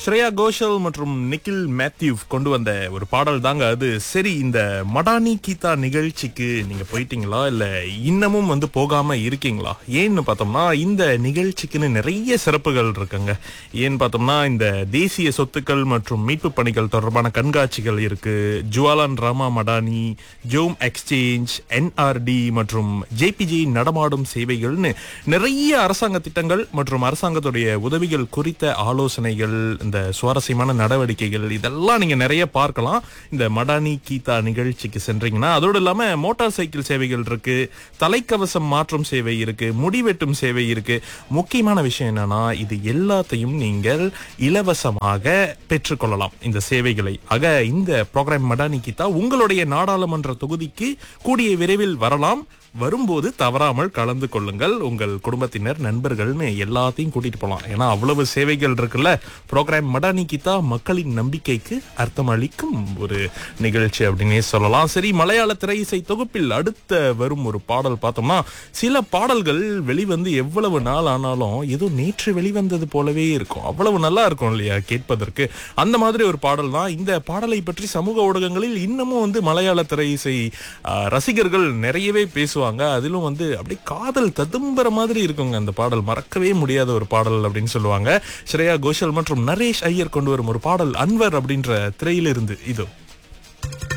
ஸ்ரேயா கோஷல் மற்றும் நிக்கில் மேத்யூ கொண்டு வந்த ஒரு பாடல் தாங்க அது சரி இந்த மடானி கீதா நிகழ்ச்சிக்கு நீங்க போயிட்டீங்களா இல்ல இன்னமும் வந்து போகாம இருக்கீங்களா ஏன்னு பார்த்தோம்னா இந்த நிகழ்ச்சிக்குன்னு நிறைய சிறப்புகள் இருக்குங்க ஏன்னு பார்த்தோம்னா இந்த தேசிய சொத்துக்கள் மற்றும் மீட்பு பணிகள் தொடர்பான கண்காட்சிகள் இருக்கு ஜுவாலான் ராமா மடானி ஜோம் எக்ஸ்சேஞ்ச் என்ஆர்டி மற்றும் ஜேபிஜி நடமாடும் சேவைகள்னு நிறைய அரசாங்க திட்டங்கள் மற்றும் அரசாங்கத்துடைய உதவிகள் குறித்த ஆலோசனைகள் இந்த சுவாரஸ்யமான நடவடிக்கைகள் இதெல்லாம் நீங்க நிறைய பார்க்கலாம் இந்த மடானி கீதா நிகழ்ச்சிக்கு சென்றீங்கன்னா அதோடு இல்லாம மோட்டார் சைக்கிள் சேவைகள் இருக்கு தலைக்கவசம் மாற்றும் சேவை இருக்கு முடிவெட்டும் சேவை இருக்கு முக்கியமான விஷயம் என்னன்னா இது எல்லாத்தையும் நீங்கள் இலவசமாக பெற்றுக்கொள்ளலாம் இந்த சேவைகளை ஆக இந்த ப்ரோக்ராம் மடானி கீதா உங்களுடைய நாடாளுமன்ற தொகுதிக்கு கூடிய விரைவில் வரலாம் வரும்போது தவறாமல் கலந்து கொள்ளுங்கள் உங்கள் குடும்பத்தினர் நண்பர்கள்னு எல்லாத்தையும் கூட்டிட்டு போலாம் ஏன்னா அவ்வளவு சேவைகள் இருக்குல்ல ப்ரோக்ராம் மடானி கீதா மக்களின் நம்பிக்கைக்கு அர்த்தம் அளிக்கும் ஒரு நிகழ்ச்சி அப்படின்னே சொல்லலாம் சரி மலையாள திரை இசை தொகுப்பில் அடுத்த வரும் ஒரு பாடல் பார்த்தோம்னா சில பாடல்கள் வெளிவந்து எவ்வளவு நாள் ஆனாலும் ஏதோ நேற்று வெளிவந்தது போலவே இருக்கும் அவ்வளவு நல்லா இருக்கும் இல்லையா கேட்பதற்கு அந்த மாதிரி ஒரு பாடல் தான் இந்த பாடலை பற்றி சமூக ஊடகங்களில் இன்னமும் வந்து மலையாள திரை இசை ஆஹ், ரசிகர்கள் நிறையவே பேசுவாங்க அதிலும் வந்து அப்படியே காதல் ததும்புற மாதிரி இருக்குங்க அந்த பாடல் மறக்கவே முடியாத ஒரு பாடல் அப்படின்னு சொல்லுவாங்க ஸ்ரேயா கோஷல் மற்றும் நரேஷ் ஐயர் கொண்டு வரும் ஒரு பாடல் அன்வர் அப்படின்ற திரையிலிருந்து இதோ